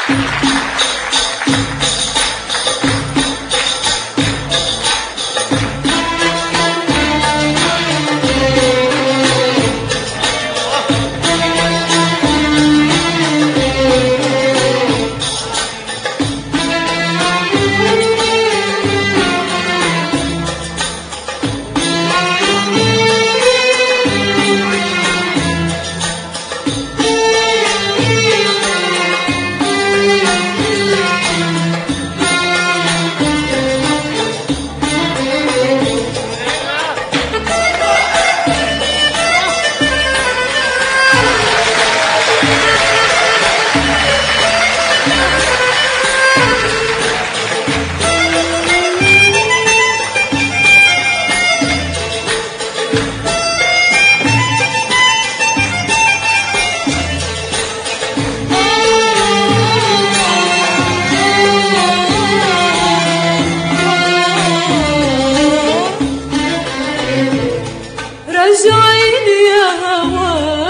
راجعين يا هوا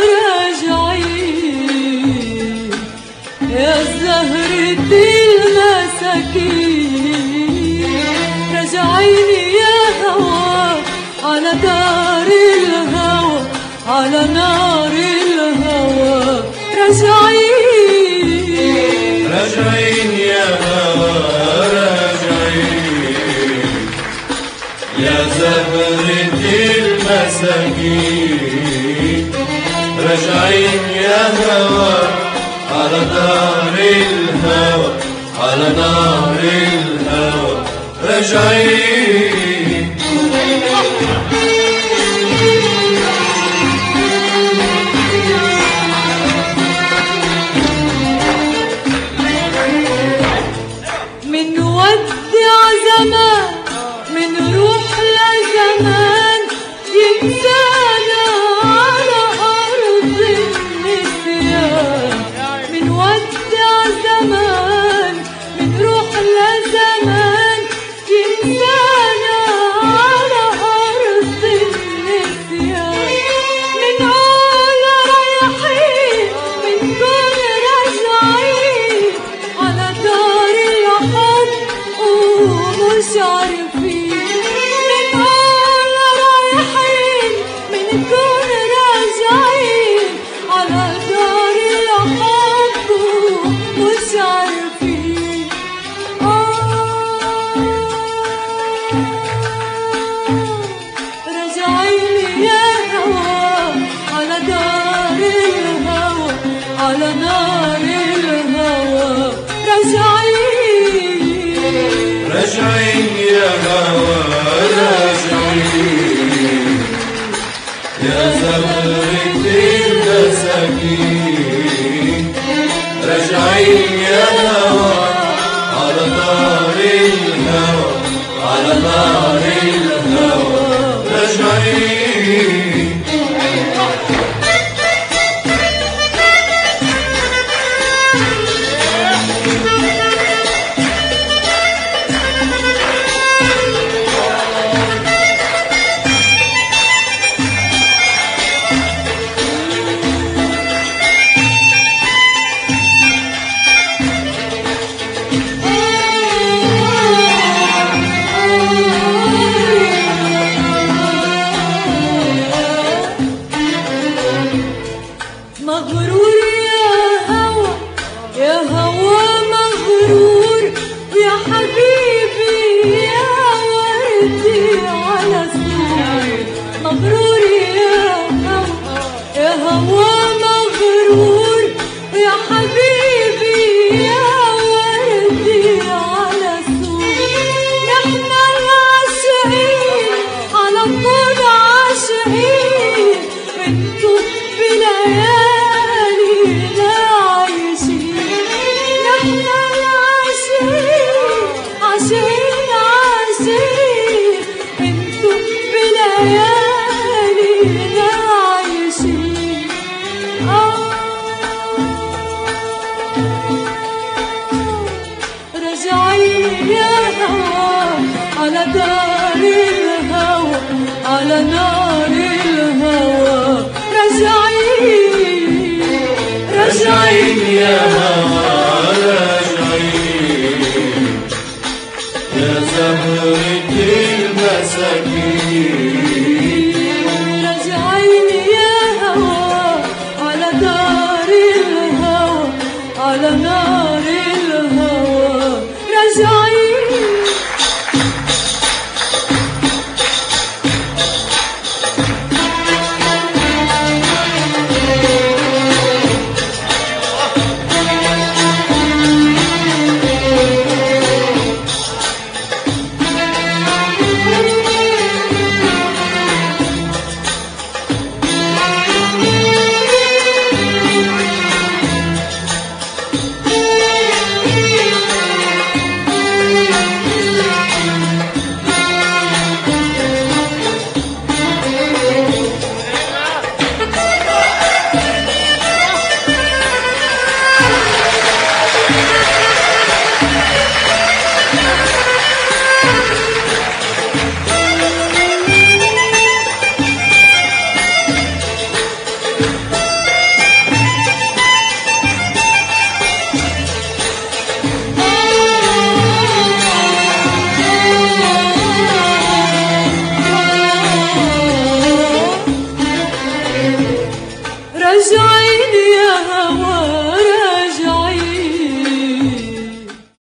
راجعين يا زهرة المساكين راجعين يا هوا على دار الهوى على نار الهوى راجعين راجعين يا هوا راجعين يا زهرة المساكين راجعين يا هوا على نار الهوى على نار الهوى راجعين من ودع زمان من روح لزمان ينسانا على أرض النسيان من ودع زمان من روح لزمان ينسانا على أرض النسيان نقول رايحين بنكون راجعين على دار الحب ومش عارفين نقول رايحين بنكون راجعين على دار الحب ومش عارفين راجعين يا هوا على دار الهوى على نار الهوى راجعين راجعين يا هوا راجعين يا زهرة المساكين راجعين يا هوا على نار الهوى على نار الهوى راجعين مغرور يا هوى يا هوى مغرور يا حبيبي يا وردي على سور مغرور يا هوى يا هوى مغرور يا حبيبي يا وردي على سور نحن العاشقين على طول عاشقين انتم بليالينا عايشين نحن العاشقين عاشقين عاشقين انتم بليالينا عايشين راجعين يا هوا على دار الهوى على نار الهوى راجعين راجعين يا هوا على نار الهوى راجعين راجعين